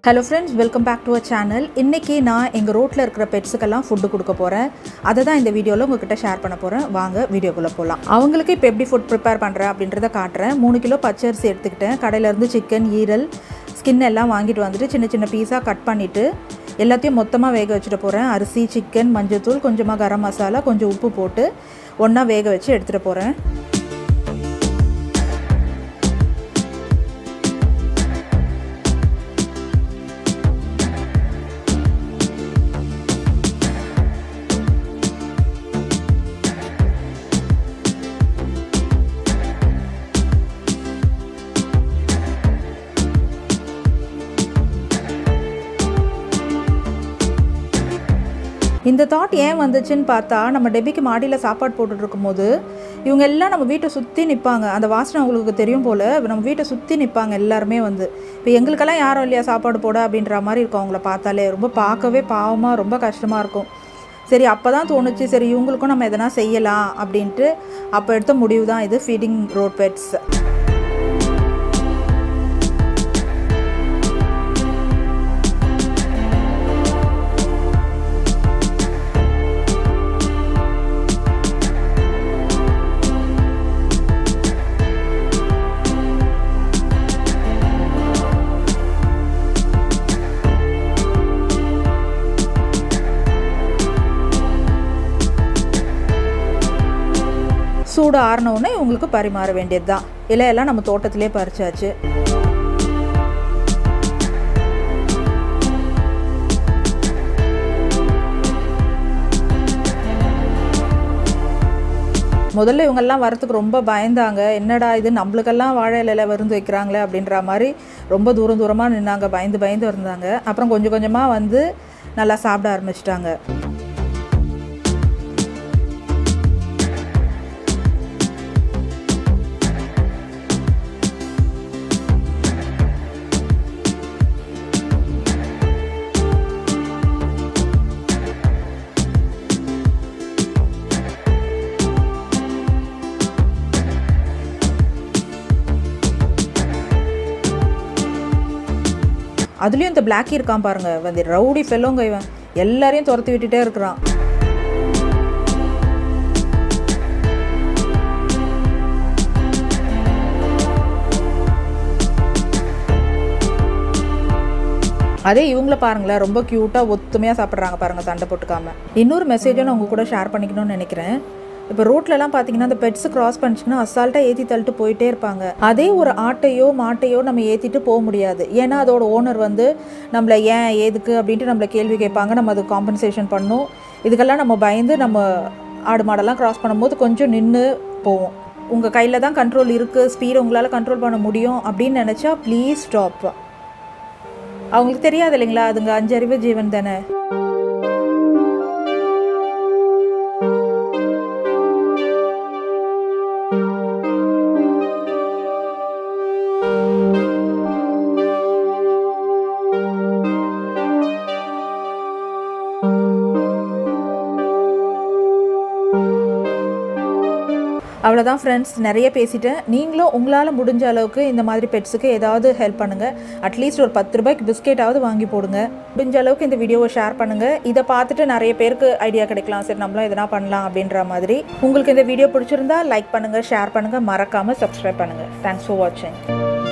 hello friends welcome back to uh channel இன்றைக்கி நான் எங்கள் ரோட்டில் இருக்கிற பெட்ஸுக்கெல்லாம் ஃபுட்டு கொடுக்க போகிறேன் அதை தான் இந்த வீடியோவில் உங்ககிட்ட ஷேர் பண்ண போகிறேன் வாங்க வீடியோக்குள்ளே போகலாம் அவங்களுக்கு இப்போ எப்படி ஃபுட் ப்ரிப்பேர் பண்ணுறேன் அப்படின்றத காட்டுறேன் மூணு கிலோ பச்சரிசி எடுத்துக்கிட்டேன் கடையிலேருந்து சிக்கன் ஈரல் ஸ்கின் எல்லாம் வாங்கிட்டு வந்துட்டு சின்ன சின்ன பீஸாக கட் பண்ணிவிட்டு எல்லாத்தையும் மொத்தமாக வேக வச்சுட்டு போகிறேன் அரிசி சிக்கன் மஞ்சள்தூள் கொஞ்சமாக கரம் மசாலா கொஞ்சம் உப்பு போட்டு ஒன்றா வேக வச்சு எடுத்துகிட்டு போகிறேன் இந்த தாட் ஏன் வந்துச்சுன்னு பார்த்தா நம்ம டெபிக்கு மாடியில் சாப்பாடு போட்டுட்டு இருக்கும்போது இவங்க எல்லாம் நம்ம வீட்டை சுற்றி நிற்பாங்க அந்த வாசனை அவங்களுக்கு தெரியும் போல் நம்ம வீட்டை சுற்றி நிற்பாங்க எல்லாருமே வந்து இப்போ எங்களுக்கெல்லாம் யாரும் இல்லையா சாப்பாடு போட அப்படின்ற மாதிரி இருக்கும் அவங்கள பார்த்தாலே ரொம்ப பார்க்கவே பாவமாக ரொம்ப கஷ்டமாக இருக்கும் சரி அப்போ தான் தோணுச்சு சரி இவங்களுக்கும் நம்ம எதனா செய்யலாம் அப்படின்ட்டு அப்போ எடுத்த முடிவு தான் இது ஃபீடிங் ரோட் பெட்ஸ் சூடு ஆறினவுடனே இவங்களுக்கு பரிமாற வேண்டியது தான் இலையெல்லாம் நம்ம தோட்டத்திலே பறிச்சாச்சு முதல்ல இவங்கெல்லாம் வரத்துக்கு ரொம்ப பயந்தாங்க என்னடா இது நம்மளுக்கெல்லாம் வாழை இலையில விருந்து வைக்கிறாங்களே அப்படின்ற மாதிரி ரொம்ப தூரம் தூரமாக நின்னாங்க பயந்து பயந்து இருந்தாங்க அப்புறம் கொஞ்சம் கொஞ்சமாக வந்து நல்லா சாப்பிட ஆரம்பிச்சிட்டாங்க அதுலேயும் இந்த பிளாக்கி இருக்கான் பாருங்க வந்து ரவுடி ஃபெல்லோங்க இவன் எல்லாரையும் துரத்தி விட்டுட்டே இருக்கிறான் அதே இவங்கள பாருங்களேன் ரொம்ப க்யூட்டாக ஒத்துமையாக சாப்பிட்றாங்க பாருங்கள் சண்டை போட்டுக்காம இன்னொரு மெசேஜை நான் உங்கள் கூட ஷேர் பண்ணிக்கணும்னு நினைக்கிறேன் இப்போ ரோட்லலாம் பார்த்தீங்கன்னா அந்த பெட்ஸ் கிராஸ் பண்ணிச்சுன்னா அசால்ட்டாக ஏற்றி தள்ளிட்டு போயிட்டே இருப்பாங்க அதே ஒரு ஆட்டையோ மாட்டையோ நம்ம ஏற்றிட்டு போக முடியாது ஏன்னா அதோட ஓனர் வந்து நம்மளை ஏன் ஏதுக்கு அப்படின்ட்டு நம்மளை கேள்வி கேட்பாங்க நம்ம அது காம்பன்சேஷன் பண்ணும் இதுக்கெல்லாம் நம்ம பயந்து நம்ம ஆடு மாடெல்லாம் கிராஸ் பண்ணும்போது கொஞ்சம் நின்று போவோம் உங்கள் கையில் தான் கண்ட்ரோல் இருக்குது ஸ்பீடை உங்களால் கண்ட்ரோல் பண்ண முடியும் அப்படின்னு நினச்சா ப்ளீஸ் ஸ்டாப் அவங்களுக்கு தெரியாது இல்லைங்களா அதுங்க அஞ்சறிவு ஜீவன் தானே அவ்வளோதான் ஃப்ரெண்ட்ஸ் நிறைய பேசிட்டேன் நீங்களும் உங்களால் முடிஞ்ச அளவுக்கு இந்த மாதிரி பெட்ஸுக்கு ஏதாவது ஹெல்ப் பண்ணுங்கள் அட்லீஸ்ட் ஒரு பத்து ரூபாய்க்கு பிஸ்கெட்டாவது வாங்கி போடுங்க முடிஞ்ச அளவுக்கு இந்த வீடியோவை ஷேர் பண்ணுங்கள் இதை பார்த்துட்டு நிறைய பேருக்கு ஐடியா கிடைக்கலாம் சரி நம்மளும் எதனா பண்ணலாம் அப்படின்ற மாதிரி உங்களுக்கு இந்த வீடியோ பிடிச்சிருந்தா லைக் பண்ணுங்கள் ஷேர் பண்ணுங்கள் மறக்காமல் சப்ஸ்கிரைப் பண்ணுங்கள் தேங்க்ஸ் ஃபார் வாட்சிங்